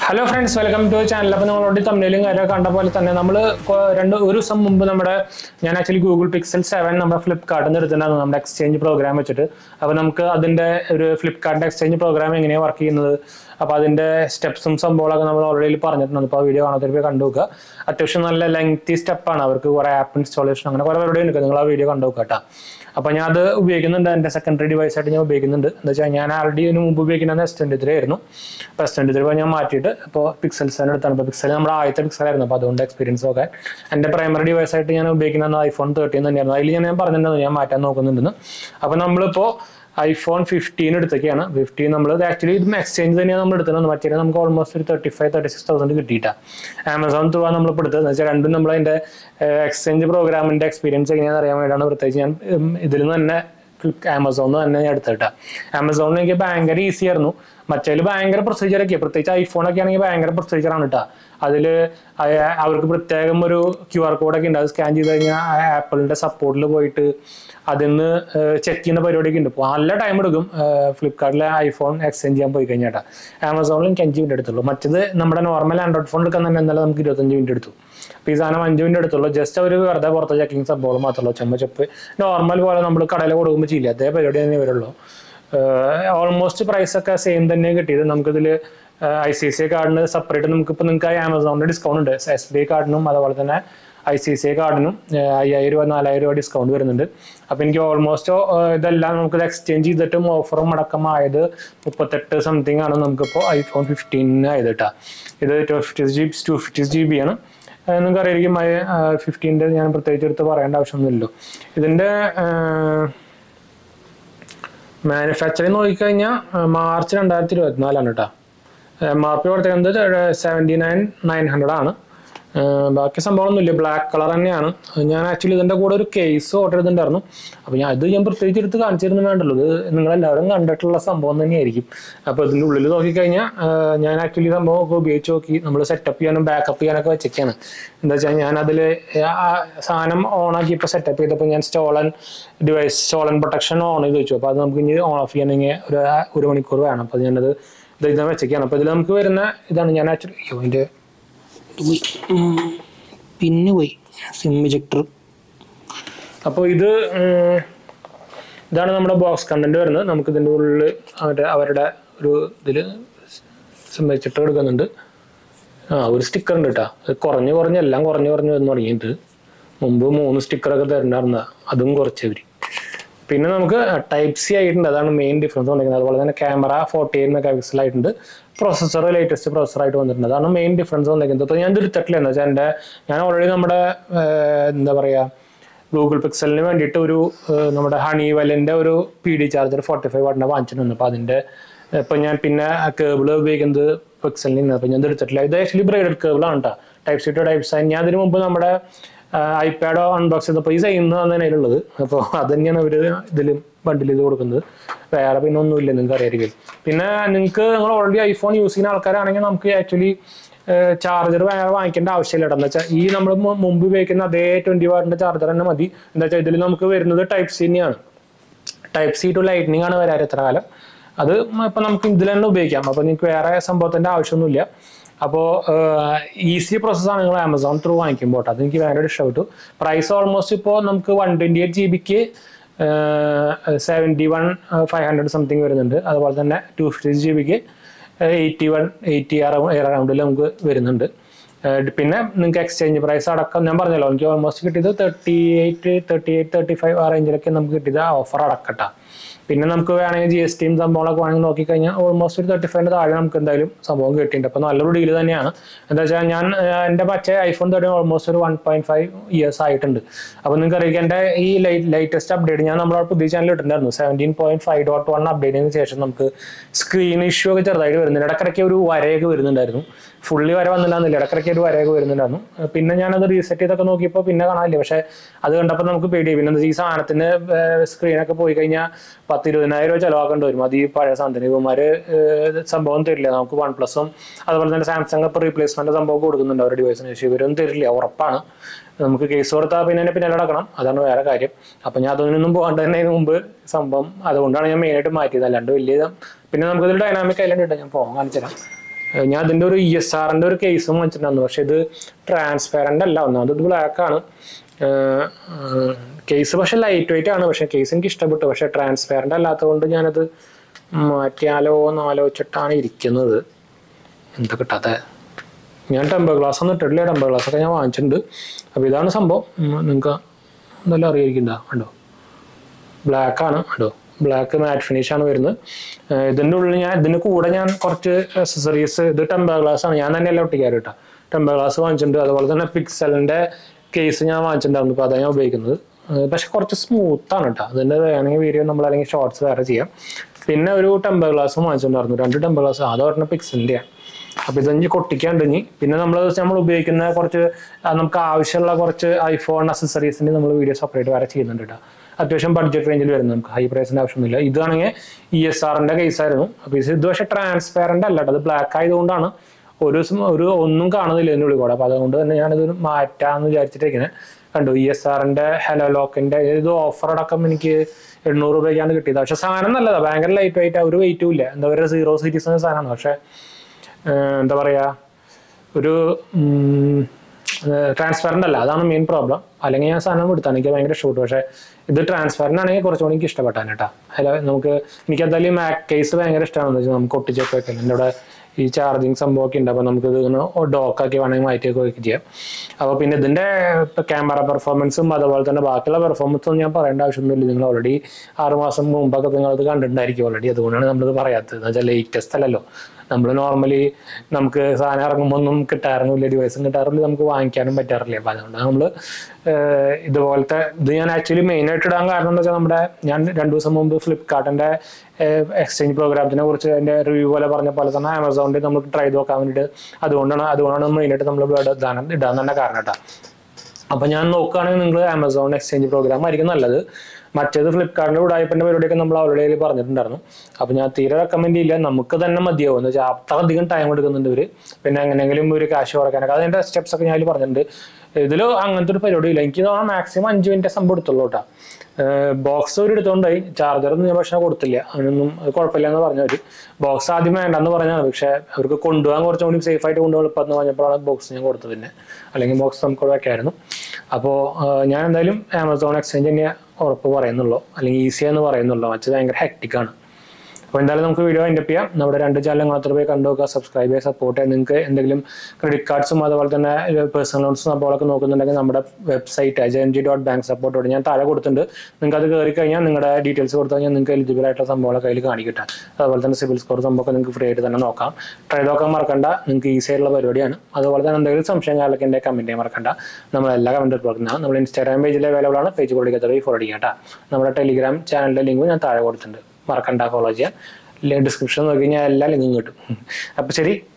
hello friends welcome to channel അപ്പോൾ നമ്മൾ already തമ്മിലും കാര്യമൊക്കെ കണ്ട പോലെ തന്നെ നമ്മൾ രണ്ട് ഒരു ദിവസം മുമ്പ് നമ്മുടെ ഞാൻ ആക്ച്വലി ഗൂഗിൾ പിക്സൽ സെവൻ നമ്മുടെ ഫ്ലിപ്കാർട്ടിൽ നിന്ന് എടുത്തിട്ടുണ്ടായിരുന്നു നമ്മുടെ എക്സ്ചേഞ്ച് പ്രോഗ്രാം വെച്ചിട്ട് അപ്പോൾ നമുക്ക് അതിൻ്റെ ഒരു ഫ്ലിപ്കാർട്ടിൻ്റെ എക്സ്ചേഞ്ച് പ്രോഗ്രാം എങ്ങനെയാണ് വർക്ക് ചെയ്യുന്നത് അപ്പോൾ അതിൻ്റെ സ്റ്റെപ്സും സംഭവങ്ങളൊക്കെ നമ്മൾ ഓൾറെഡി പറഞ്ഞിട്ടുണ്ട് അപ്പോൾ ആ വീഡിയോ കാണാത്തൊരു കണ്ടു നോക്കുക അത്യാവശ്യം നല്ല ലെങ്തി സ്റ്റെപ്പാണ് അവർക്ക് കുറേ ആപ്പ് ഇൻസ്റ്റാളേഷൻ അങ്ങനെ കുറേ പരിപാടി ഉണ്ട് നിങ്ങൾ ആ വീഡിയോ കണ്ടു നോക്കുക കേട്ടോ അപ്പോൾ ഞാൻ അത് ഉപയോഗിക്കുന്നുണ്ട് എൻ്റെ സെക്കൻഡറി ഡിവൈസ് ആയിട്ട് ഞാൻ ഉപയോഗിക്കുന്നുണ്ട് എന്താ വെച്ചാൽ ഞാൻ ആൾറെഡി ഇതിന് മുമ്പ് ഉപയോഗിക്കുന്നത് എസ് ട്വൻറ്റി ത്രീ ആയിരുന്നു അപ്പോൾ എസ് ട്വൻറ്റി ത്രീ ഞാൻ മാറ്റിയിട്ട് ഇപ്പോൾ പിക്സൽ സെവൻ എടുത്താണ് ഇപ്പോൾ പിക്സൽ നമ്മുടെ ആദ്യത്തെ പിക്സൽ ആയിരുന്നു അപ്പോൾ അതുകൊണ്ട് എക്സ്പീരിയൻസ് ഒക്കെ എൻ്റെ പ്രൈമറി ഡിവൈസ് ആയിട്ട് ഞാൻ ഉപയോഗിക്കുന്നത് ഐഫോൺ തേർട്ടീൻ തന്നെയായിരുന്നു അതിൽ ഞാൻ ഞാൻ പറഞ്ഞിട്ടുണ്ടായിരുന്നു ഞാൻ മാറ്റാൻ നോക്കുന്നുണ്ടെന്ന് അപ്പോൾ നമ്മളിപ്പോൾ ഐഫോൺ ഫിഫ്റ്റീൻ എടുത്തൊക്കെയാണ് ഫിഫ്റ്റീൻ നമ്മൾ ആക്ച്വലി ഇത് എക്സ്ചേഞ്ച് തന്നെയാണ് നമ്മൾ എടുത്തത് മറ്റേ നമുക്ക് ഓൾമോസ്റ്റ് ഒരു thirty five thirty six thousand കിട്ടിയിട്ടാ ആമസോൺ ത്രൂ നമ്മൾ ഇപ്പോൾ എടുത്തത് എന്ന് വെച്ചാൽ രണ്ടും നമ്മൾ അതിൻ്റെ എക്സ്ചേഞ്ച് പ്രോഗ്രാമിൻ്റെ എക്സ്പീരിയൻസ് എങ്ങനെയാണെന്ന് അറിയാൻ വേണ്ടിയാണ് പ്രത്യേകിച്ച് ഞാൻ ഉം, ഇതിൽ നിന്ന് തന്നെ ആമസോണിൽ തന്നെ ഞാൻ എടുത്തിട്ടാ ആമസോണിൽ എനിക്ക് ഭയങ്കര ഈസി ആയിരുന്നു മറ്റേതിൽ ഭയങ്കര പ്രൊസീജിയർ ഒക്കെ പ്രത്യേകിച്ച് ഐഫോൺ ഒക്കെ ആണെങ്കിൽ ഭയങ്കര പ്രൊസീജിയർ ആണ് കേട്ടോ അതിൽ അവർക്ക് പ്രത്യേകം ഒരു ക്യു ആർ കോഡൊക്കെ ഉണ്ട് അത് സ്കാൻ ചെയ്ത് കഴിഞ്ഞാൽ ആപ്പിളിന്റെ സപ്പോർട്ടിൽ പോയിട്ട് അതിൽ നിന്ന് ചെക്ക് ചെയ്യുന്ന പരിപാടിയൊക്കെ ഉണ്ട് ഇപ്പോൾ നല്ല ടൈം എടുക്കും ഫ്ലിപ്കാർട്ടിലെ ഐഫോൺ എക്സ്ചേഞ്ച് ചെയ്യാൻ പോയി കഴിഞ്ഞാൽ കേട്ടോ ആമസോണിൽ എനിക്ക് അഞ്ച് മിനിറ്റ് എടുത്തുള്ളൂ മറ്റത് നമ്മുടെ നോർമൽ ആൻഡ്രോയിഡ് ഫോൺ എടുക്കാൻ തന്നെ എന്നാലും നമുക്ക് ഇരുപത്തഞ്ച് മിനിറ്റ് എടുത്തു അപ്പോൾ ഈ സാധനം അഞ്ച് മിനിറ്റ് എടുത്തുള്ളൂ ജസ്റ്റ് അവർ വെറുതെ പുറത്ത് ചെക്കിങ് സംഭവം മാത്രമേ ചെമ്മ ചെപ്പ് നോർമൽ പോലെ നമ്മൾ കടയിൽ കൊടുക്കുമ്പോൾ ചെയ്യില്ല അതേ പരിപാടി തന്നെ വരുള്ളൂ ഓൾമോസ്റ്റ് പ്രൈസ് ഒക്കെ സെയിം തന്നെ കിട്ടിയത് നമുക്കിതിൽ ഐ സി സി ഐ കാർഡിന് സെപ്പറേറ്റ് നമുക്ക് ഇപ്പോൾ നിങ്ങൾക്ക് ആമസോണിൻ്റെ ഡിസ്കൗണ്ട് ഉണ്ട് എസ് ബി ഐ കാർഡിനും അതുപോലെ തന്നെ ഐ സി സി ഐ കാർഡിനും അയ്യായിരം രൂപ നാലായിരം രൂപ ഡിസ്കൗണ്ട് വരുന്നുണ്ട് അപ്പോൾ എനിക്ക് ഓൾമോസ്റ്റ് ഇതെല്ലാം നമുക്കിത് എക്സ്ചേഞ്ച് ചെയ്തിട്ടും ഓഫറും അടക്കമായത് മുപ്പത്തെട്ട് സംതിങ് ആണ് നമുക്കിപ്പോൾ ഐഫോൺ ഫിഫ്റ്റീന് ആയത് കേട്ടോ ഇത് two fifty G two fifty G B ആണ് നിങ്ങൾക്ക് അറിയായിരിക്കും ഫിഫ്റ്റീൻ്റെ ഞാൻ പ്രത്യേകിച്ച് എടുത്ത് പറയേണ്ട ആവശ്യമൊന്നുമില്ലല്ലോ ഇതിൻ്റെ മാനുഫാക്ചറിങ് നോക്കിക്കഴിഞ്ഞാൽ മാർച്ച് രണ്ടായിരത്തി ഇരുപത്തിനാലാണ് കേട്ടോ എം ആർ പി കൊടുത്തിരിക്കുന്നത് സെവൻറ്റി നയൻ നയൻ ഹൺഡ്രഡ് ആണ് ഏഹ് ബാക്കി സംഭവമൊന്നുമില്ല ബ്ലാക്ക് കളർ തന്നെയാണ് ഞാൻ ആക്ച്വലി ഇതിൻ്റെ കൂടെ ഒരു കേസ് ഓർഡർ ചെയ്തിട്ടുണ്ടായിരുന്നു അപ്പോൾ ഞാൻ ഇത് ഞാൻ പ്രത്യേകിച്ച് എടുത്ത് കാണിച്ചിരുന്നു വേണ്ടല്ലോ ഇത് നിങ്ങളെല്ലാവരും കണ്ടിട്ടുള്ള സംഭവം തന്നെയായിരിക്കും അപ്പോൾ ഇതിൻ്റെ ഉള്ളിൽ നോക്കിക്കഴിഞ്ഞാൽ ഏഹ് ഞാൻ ആക്ച്വലി സംഭവം ഒക്കെ ഉപയോഗിച്ച് നോക്കി നമ്മൾ സെറ്റപ്പ് ചെയ്യാനും ബാക്കപ്പ് ചെയ്യാനൊക്കെ വെച്ചൊക്കെയാണ് എന്താ വെച്ചാൽ ഞാൻ അതിൽ ആ സാധനം ഓണാക്കി ഇപ്പോൾ സെറ്റപ്പ് ചെയ്തപ്പോൾ ഞാൻ stolen device stolen protection on ചെയ്ത് വെച്ചു അപ്പോൾ അത് നമുക്ക് ഇനി ഓൺ ഓഫ് ചെയ്യണമെങ്കിൽ ഒരു ഒരു മണിക്കൂർ വേണം അപ്പോൾ ഞാനത് ഇത് ഇതാ വെച്ചൊക്കെയാണ് അപ്പോൾ ഇതിൽ നമുക്ക് വരുന്ന ഇതാണ് ഞാൻ ആക്ച്വലി അയ്യോ അതിൻ്റെ പോയി പിന്നെ പോയി സിം ഇജക്ടർ അപ്പോൾ ഇത് ഉം, ഇതാണ് നമ്മുടെ ബോക്സ് കണ്ടന്റ് വരുന്നത് നമുക്ക് ഇതിൻ്റെ ഉള്ളിൽ അവരുടെ അവരുടെ ഒരു ഇതിൽ സിം ഇജക്ടർ എടുക്കുന്നുണ്ട് ആ ഒരു സ്റ്റിക്കർ ഉണ്ട് കേട്ടോ അത് കുറഞ്ഞ് കുറഞ്ഞ് എല്ലാം കുറഞ്ഞ് കുറഞ്ഞ് വന്ന് തുടങ്ങിയിട്ട് മുമ്പ് മൂന്ന് സ്റ്റിക്കറൊക്കെ തരുന്നുണ്ടായിരുന്ന അതും കുറച്ചവർ പിന്നെ നമുക്ക് ടൈപ്പ് സി ആയിട്ടുണ്ട് അതാണ് മെയിൻ ഡിഫറൻസ് വന്നിരിക്കുന്നത് അതുപോലെ തന്നെ camera forty eight mega pixel ആയിട്ടുണ്ട് പ്രൊസസ്സർ ലേറ്റസ്റ്റ് പ്രൊസസ്സർ ആയിട്ട് വന്നിട്ടുണ്ട് അതാണ് മെയിൻ ഡിഫറൻസ് വന്നിരിക്കുന്നത് അപ്പോൾ ഞാൻ ഇത് എടുത്തിട്ടില്ല എന്താ വെച്ചാൽ എൻ്റെ ഞാൻ ഓൾറെഡി നമ്മുടെ ഏഹ്, എന്താ പറയുക ഗൂഗിൾ പിക്സലിന് വേണ്ടിയിട്ട് ഒരു ഏഹ്, നമ്മുടെ ഹണി വെല്ലിൻ്റെ ഒരു P D charger forty five വാട്ടിൻ്റെ വാങ്ങിച്ചിട്ടുണ്ട് അപ്പോൾ അതിൻ്റെ ഇപ്പം ഞാൻ പിന്നെ കേബിൾ ഉപയോഗിക്കുന്നത് പിക്സലിൽ നിന്ന് അപ്പോൾ ഞാൻ ഇത് എടുത്തിട്ടില്ല ഇത് ആക്ച്വലി ബ്രൈഡഡ് കേബിളാണ് കേട്ടോ ടൈപ്പ് സി ടു ടൈപ്പ് സൈൻ ഞാൻ അതിന് മുമ്പ് നമ്മുടെ ഐപാഡോ അൺബോക്സ് ചെയ്തപ്പോൾ ഈ സെയിം തന്നെ അതിലുള്ളത് അപ്പോൾ അത് തന്നെയാണ് അവർ ഇതിൽ ബണ്ടിൽ ചെയ്ത് കൊടുക്കുന്നത് വേറെ പിന്നെ ഒന്നുമില്ല നിങ്ങൾക്ക് അറിയായിരിക്കും പിന്നെ നിങ്ങൾക്ക് നിങ്ങൾ ഓൾറെഡി ഐഫോൺ യൂസ് ചെയ്യുന്ന ആൾക്കാരാണെങ്കിൽ നമുക്ക് ആക്ച്വലി ചാർജർ വേറെ വാങ്ങിക്കേണ്ട ആവശ്യമില്ല എന്താ വെച്ചാൽ ഈ നമ്മൾ മുമ്പ് ഉപയോഗിക്കുന്ന അതേ ട്വൻറ്റി വാട്ടിൻ്റെ ചാർജർ തന്നെ മതി എന്താ വെച്ചാൽ ഇതിൽ നമുക്ക് വരുന്നത് ടൈപ്പ് സി തന്നെയാണ് ടൈപ്പ് സി ടു ലൈറ്റ്നിങ് ആണ് വരാറ് എത്ര കാലം അത് ഇപ്പം നമുക്ക് ഇതിൽ തന്നെ ഉപയോഗിക്കാം അപ്പോൾ നിങ്ങൾക്ക് വേറെ സംഭവത്തിൻ്റെ ആവശ്യമൊന്നുമില്ല അപ്പോൾ ഈസി പ്രോസസ്സാണ് നിങ്ങൾ ആമസോൺ ത്രൂ വാങ്ങിക്കുമ്പോൾ കേട്ടോ അത് എനിക്ക് ഭയങ്കര ഇഷ്ടപ്പെട്ടു പ്രൈസ് ഓൾമോസ്റ്റ് ഇപ്പോൾ നമുക്ക് വൺ ട്വൻറ്റി എയ്റ്റ് ജി ബിക്ക് seventy one five hundred something വരുന്നുണ്ട് അതുപോലെ തന്നെ ടു ഫിഫ്റ്റി ജി ബിക്ക് എയ്റ്റി വൺ എയ്റ്റി അറൗണ്ടിൽ നമുക്ക് വരുന്നുണ്ട് ഏഹ് പിന്നെ നിങ്ങൾക്ക് എക്സ്ചേഞ്ച് പ്രൈസ് അടക്കം ഞാൻ പറഞ്ഞല്ലോ എനിക്ക് ഓൾമോസ്റ്റ് കിട്ടിയത് thirty eight thirty eight thirty five ആ റേഞ്ചിലൊക്കെ നമുക്ക് കിട്ടിയത് ഓഫർ അടക്കട്ടാ പിന്നെ നമുക്ക് വേണമെങ്കിൽ ജി എസ് ടിയും സംഭവങ്ങളൊക്കെ വേണമെങ്കിൽ നോക്കിക്കഴിഞ്ഞാൽ ഓൾമോസ്റ്റ് ഒരു തേർട്ടി ഫൈവിൻ്റെ താഴെ നമുക്ക് എന്തായാലും സംഭവം കിട്ടിയിട്ടുണ്ട് അപ്പോൾ നല്ലൊരു ഡീൽ തന്നെയാണ് എന്താ വെച്ചാൽ ഞാൻ ഏഹ്, എൻ്റെ മറ്റേ ഐഫോൺ തേർട്ടി ഓൾമോസ്റ്റ് ഒരു വൺ പോയിന്റ് ഫൈവ് ഇയേഴ്സ് ആയിട്ടുണ്ട് അപ്പോൾ നിങ്ങൾക്ക് അറിയിക്കാം എൻ്റെ ഈ ലേറ്റസ്റ്റ് അപ്ഡേറ്റ് ഞാൻ നമ്മുടെ പുതിയ ചാനൽ ഇട്ടിട്ടുണ്ടായിരുന്നു seventeen point five dot one അപ്ഡേറ്റിന് ശേഷം നമുക്ക് സ്ക്രീൻ ഇഷ്യൂ ഒക്കെ ചെറുതായിട്ട് വരുന്നുണ്ട് ഇടക്കിടയ്ക്ക് ഒരു വരയൊക്കെ വരുന്നുണ്ടായിരുന്നു ഫുള്ളി വര വന്നിട്ടുണ്ടായിരുന്നില്ല ഇടക്കിടയ്ക്ക് ഒരു വരയൊക്കെ വരുന്നുണ്ടായിരുന്നു പിന്നെ ഞാനത് റീസെറ്റ് ചെയ്തൊക്കെ നോക്കിയപ്പോൾ പിന്നെ കാണാനില്ല പക്ഷേ അത് കണ്ടപ്പോൾ നമുക്ക് പേടി പിന്നെ എന്താ വെച്ചാൽ ഈ സാധനത്തിന് സ്ക്രീനൊക്കെ പോയി കഴിഞ്ഞാൽ പത്ത് ഇരുപതിനായിരം രൂപ ചിലവാക്കേണ്ടി വരും അത് ഈ പഴയ സാധനത്തിന് ഇവന്മാർ സംഭവം തരില്ല നമുക്ക് വൺ പ്ലസും അതുപോലെ തന്നെ സാംസങ് ഇപ്പോൾ റീപ്ലേസ്മെന്റ് സംഭവം കൊടുക്കുന്നുണ്ട് അവരുടെ ഡിവൈസിന് പക്ഷേ ഇവരൊന്നും തരില്ല ഉറപ്പാണ് നമുക്ക് കേസ് കൊടുത്താൽ പിന്നെ എന്നെ പിന്നെ അടക്കണം അതാണ് വേറെ കാര്യം അപ്പം ഞാൻ അതൊന്നും പോകാണ്ട് തന്നെ ഇതിന് മുമ്പ് സംഭവം അതുകൊണ്ടാണ് ഞാൻ മെയിനായിട്ട് മാറ്റിയത് അല്ലാണ്ട് വലിയ പിന്നെ നമുക്കിതിൽ ഡൈനാമിക് ഐലൻഡ് ഉണ്ട് ഞാൻ ഫോൺ കാണിച്ചു തരാം ഏഹ് ഞാൻ അതിൻ്റെ ഒരു ഇ എസ് ആറിൻ്റെ ഒരു കേസും വാങ്ങിച്ചിട്ടുണ്ടായിരുന്നു പക്ഷെ ഇത് ട്രാൻസ്പെറൻ്റ് അല്ല ഒന്നാമത് ഇത് ബ്ലാക്ക് ആണ് കേസ് പക്ഷെ ലൈറ്റ് വെയിറ്റ് ആണ് പക്ഷെ കേസ് എനിക്ക് ഇഷ്ടപ്പെട്ടു പക്ഷെ ട്രാൻസ്പെറൻ്റ് അല്ലാത്തതുകൊണ്ട് ഞാനത് മാറ്റിയാലോ എന്ന് ആലോചിച്ചിട്ടാണ് ഇരിക്കുന്നത് എന്താ കിട്ടാത്ത ഞാൻ ടെമ്പർ ഗ്ലാസ് ഒന്നും ഇട്ടിട്ടില്ല ടെമ്പർ ഗ്ലാസ് ഒക്കെ ഞാൻ വാങ്ങിച്ചിട്ടുണ്ട് അപ്പോൾ ഇതാണ് സംഭവം നിങ്ങൾക്ക് എന്തെല്ലാം അറിയായിരിക്കണ്ട കണ്ടോ ബ്ലാക്ക് ആണ് കേട്ടോ ബ്ലാക്ക് മാറ്റ് ഫിനിഷ് ആണ് വരുന്നത് ഏഹ് ഇതിന്റെ ഉള്ളിൽ ഞാൻ ഇതിന് കൂടെ ഞാൻ കുറച്ച് അക്സസറീസ് ഇത് ടെമ്പർ ഗ്ലാസ് ആണ് ഞാൻ തന്നെയല്ല ഒട്ടിക്കാറ് കേട്ടോ ടെമ്പർ ഗ്ലാസ് വാങ്ങിച്ചിട്ടുണ്ട് അതുപോലെ തന്നെ പിക്സലിന്റെ കേസ് ഞാൻ വാങ്ങിച്ചിട്ടുണ്ടായിരുന്നു അപ്പോൾ അതാണ് ഞാൻ ഉപയോഗിക്കുന്നത് ഏഹ് പക്ഷെ കുറച്ച് സ്മൂത്ത് ആണ് കേട്ടോ അതിന്റെ വേണമെങ്കിൽ വീഡിയോ നമ്മൾ അല്ലെങ്കിൽ ഷോർട്സ് വേറെ ചെയ്യാം പിന്നെ ഒരു ടെമ്പർ ഗ്ലാസ് വാങ്ങിച്ചിട്ടുണ്ടായിരുന്നു രണ്ട് ടെമ്പർ ഗ്ലാസ് അത് പറഞ്ഞ പിക്സലിന്റെയാണ് അപ്പൊ ഇതഞ്ച് കൊട്ടിക്കാണ്ട് ഇനി പിന്നെ നമ്മൾ നമ്മൾ ഉപയോഗിക്കുന്ന കുറച്ച് ആ, നമുക്ക് ആവശ്യമുള്ള കുറച്ച് ഐഫോൺ അക്സസറീസിന്റെ നമ്മൾ വീഡിയോ സെപ്പറേറ്റ് വേറെ ചെയ്യുന്നുണ്ട് കേട്ടോ അത്യാവശ്യം ബഡ്ജറ്റ് റേഞ്ചിൽ വരുന്നത് നമുക്ക് ഹൈ പ്രൈസിന്റെ ആവശ്യമൊന്നുമില്ല ഇതാണെങ്കിൽ ഇ എസ് ആറിന്റെ കേസായിരുന്നു അപ്പൊ ഇത് ഇത് പക്ഷേ ട്രാൻസ്പെറന്റ് അല്ല കേട്ടോ അത് ബ്ലാക്ക് ആയതുകൊണ്ടാണ് ഒരു ദിവസം ഒരു ഒന്നും കാണുന്നില്ല ഇതിന്റെ ഉള്ളിൽ കൂടെ അപ്പൊ അതുകൊണ്ട് തന്നെ ഞാനിത് മാറ്റാന്ന് വിചാരിച്ചിട്ടിരിക്കുന്നത് കണ്ടു ഇ എസ് ആറിന്റെ ഹെലോ ലോക്കിന്റെ ഇത് ഓഫർ അടക്കം എനിക്ക് എണ്ണൂറ് രൂപയ്ക്കാണ് കിട്ടിയത് പക്ഷെ സാധനം നല്ലതാണ് ഭയങ്കര ലൈറ്റ് വെയിറ്റ് ഒരു വെയിറ്റും ഇല്ല എന്താ പറയുക സീറോ സീരീസ് സാധനമാണ് പക്ഷെ ഏഹ് എന്താ പറയാ ഒരു ട്രാൻസ്പെറൻ്റ് അല്ല അതാണ് മെയിൻ പ്രോബ്ലം അല്ലെങ്കിൽ ഞാൻ സാധനം എടുത്താണ് എനിക്ക് ഭയങ്കര ഷൂട്ട് പക്ഷേ ഇത് ട്രാൻസ്പെറൻ്റ് ആണെങ്കിൽ കുറച്ചുകൂടി എനിക്ക് ഇഷ്ടപ്പെട്ടാണ് കേട്ടോ അല്ല നമുക്ക് എനിക്ക് എന്തായാലും മാക് കേസ് ഭയങ്കര ഇഷ്ടമാണെന്ന് വെച്ചാൽ നമുക്ക് ഒട്ടിച്ചൊക്കെ വെക്കാം എൻ്റെ ഇവിടെ ഈ ചാർജിങ് സംഭവമൊക്കെ ഉണ്ട് അപ്പോൾ നമുക്ക് ഇതിങ്ങനെ ഡോക്കാക്കി വേണമെങ്കിൽ മാറ്റിയൊക്കെ വെക്കുകയും ചെയ്യാം അപ്പോൾ പിന്നെ ഇതിൻ്റെ ക്യാമറ പെർഫോമൻസും അതുപോലെ തന്നെ ബാക്കിയുള്ള പെർഫോമൻസും ഞാൻ പറയേണ്ട ആവശ്യമൊന്നുമില്ല നിങ്ങൾ ഓൾറെഡി ആറ് മാസം മുമ്പൊക്കെ നിങ്ങളത് കണ്ടിട്ടുണ്ടായിരിക്കും ഓൾറെഡി അതുകൊണ്ടാണ് നമ്മളിത് പറയാത്തത് എന്ന് വെച്ചാൽ ലേറ്റസ്റ്റ് അല്ലല്ലോ നമ്മൾ നോർമലി നമുക്ക് സാധനം ഇറങ്ങുമ്പോൾ ഒന്നും കിട്ടാറുമില്ല ഡിവൈസും കിട്ടാറില്ല നമുക്ക് വാങ്ങിക്കാനും പറ്റാറില്ല അപ്പോൾ അതുകൊണ്ട് നമ്മൾ ഇതുപോലത്തെ ഇത് ഞാൻ ആക്ച്വലി മെയിൻ ആയിട്ട് ഇടാൻ കാരണം എന്താ വെച്ചാൽ നമ്മുടെ ഞാൻ രണ്ടു ദിവസം മുമ്പ് ഫ്ലിപ്കാർട്ടിന്റെ എക്സ്ചേഞ്ച് പ്രോഗ്രാമത്തിനെ കുറിച്ച് അതിന്റെ റിവ്യൂ പോലെ പറഞ്ഞ പോലെ തന്നെ ആമസോണിൽ നമുക്ക് ട്രൈ ചെയ്ത് നോക്കാൻ വേണ്ടിയിട്ട് അതുകൊണ്ടാണ് അതുകൊണ്ടാണ് മെയിനായിട്ട് നമ്മൾ ഇവിടെ ഇടാൻ ഇടാൻ തന്നെ കാരണം കേട്ടോ അപ്പൊ ഞാൻ നോക്കുകയാണെങ്കിൽ നിങ്ങൾ ആമസോൺ എക്സ്ചേഞ്ച് പ്രോഗ്രാം ആയിരിക്കും നല്ലത് മറ്റേത് ഫ്ലിപ്കാർട്ടിന്റെ ഉടായ്പന്റെ പരിപാടിയൊക്കെ നമ്മൾ ഓൾറെഡി പറഞ്ഞിട്ടുണ്ടായിരുന്നു അപ്പൊ ഞാൻ തീരെ റെക്കമെൻഡ് ചെയ്യില്ല നമുക്ക് തന്നെ മതിയാവും എന്ന് വെച്ചാൽ അത്ര അധികം ടൈം എടുക്കുന്നുണ്ട് ഇവര് പിന്നെ എങ്ങനെയെങ്കിലും ഒരു കാശ് കുറയ്ക്കാനൊക്കെ അതിന്റെ സ്റ്റെപ്സ് ഒക്കെ ഞാൻ അതിൽ പറഞ്ഞിട്ടുണ്ട് ഇതിൽ അങ്ങനത്തെ ഒരു പരിപാടി ഇല്ല എനിക്ക് തോന്നുന്നു മാക്സിമം അഞ്ച് മിനിറ്റ് സംഭവം എടുത്തുള്ളൂ കേട്ടോ ബോക്സ് ഒരു എടുത്തോണ്ടായി ചാർജർ ഒന്നും ഞാൻ പക്ഷെ കൊടുത്തില്ല അതിനൊന്നും അത് കുഴപ്പമില്ല എന്ന് പറഞ്ഞവര് ബോക്സ് ആദ്യം വേണ്ടെന്ന് പറഞ്ഞാണ് പക്ഷെ അവർക്ക് കൊണ്ടുപോകാൻ കുറച്ചും കൂടി സേഫ് ആയിട്ട് കൊണ്ടുപോകാൻ എളുപ്പം പറഞ്ഞപ്പോഴാണ് ബോക്സ് ഞാൻ കൊടുത്തത് പിന്നെ അല്ലെങ്കിൽ ബോക്സ് നമുക്ക് വെക്കായിരുന്നു അപ്പോൾ ഞാൻ എന്തായാലും ആമസോൺ എക്സ്ചേഞ്ച് തന്നെ ഉറപ്പ് പറയുന്നുള്ളൂ അല്ലെങ്കിൽ ഈസി എന്ന് പറയുന്നുള്ളൂ മറ്റത് ഭയങ്കര ഹെക്റ്റിക്കാണ് അപ്പോൾ എന്തായാലും നമുക്ക് വീഡിയോ വൈൻഡ് അപ്പ് ചെയ്യാം നമ്മുടെ രണ്ട് ചാനൽ മാത്രമേ പോയി കണ്ടു നോക്കുക സബ്സ്ക്രൈബ് ചെയ്യുക സപ്പോർട്ട് ചെയ്യുക നിങ്ങൾക്ക് എന്തെങ്കിലും ക്രെഡിറ്റ് കാർഡ്സും അതുപോലെ തന്നെ പേഴ്സണൽ ലോൺസും അതുപോലൊക്കെ നോക്കുന്നുണ്ടെങ്കിൽ നമ്മുടെ website J M G dot bank സപ്പോർട്ടോട് ഞാൻ താഴെ കൊടുത്തിട്ടുണ്ട് നിങ്ങൾക്ക് അത് കയറി കഴിഞ്ഞാൽ നിങ്ങളുടെ ഡീറ്റെയിൽസ് കൊടുത്തു കഴിഞ്ഞാൽ നിങ്ങൾക്ക് എലിജിബിൾ ആയിട്ടുള്ള സംഭവങ്ങളൊക്കെ അതിൽ കാണിക്കട്ടെ അതുപോലെ തന്നെ സിവിൽ സ്കോർ സംഭവമൊക്കെ നിങ്ങൾക്ക് ഫ്രീ ആയിട്ട് തന്നെ നോക്കാം ട്രൈ നോക്കാൻ മറക്കണ്ട നിങ്ങൾക്ക് ഈസി ആയിട്ടുള്ള പരിപാടിയാണ് അതുപോലെ തന്നെ എന്തെങ്കിലും സംശയം കാലൊക്കെ എൻ്റെ കമൻറ്റ് ചെയ്യാൻ മറക്കണ്ട നമ്മൾ എല്ലാ കമൻറ്റ് കൊടുക്കുന്നതാണ് നമ്മൾ ഇൻസ്റ്റാഗ്രാം പേജിൽ അവൈലബിൾ ആണ് പേജ് കൊടുക്കാത്ത ഫോളോ ചെയ്യാം കേട്ടോ നമ്മുടെ ടെലിഗ്രാം ചാനലിൻ്റെ ലിങ്ക് ഞാൻ താഴെ കൊടുത്തിട്ടുണ്ട് മറക്കണ്ട ഫോളോ ചെയ്യാൻ ഡിസ്ക്രിപ്ഷൻ നോക്കി കഴിഞ്ഞാൽ എല്ലാ ലിങ്കും കിട്ടും അപ്പോൾ ശരി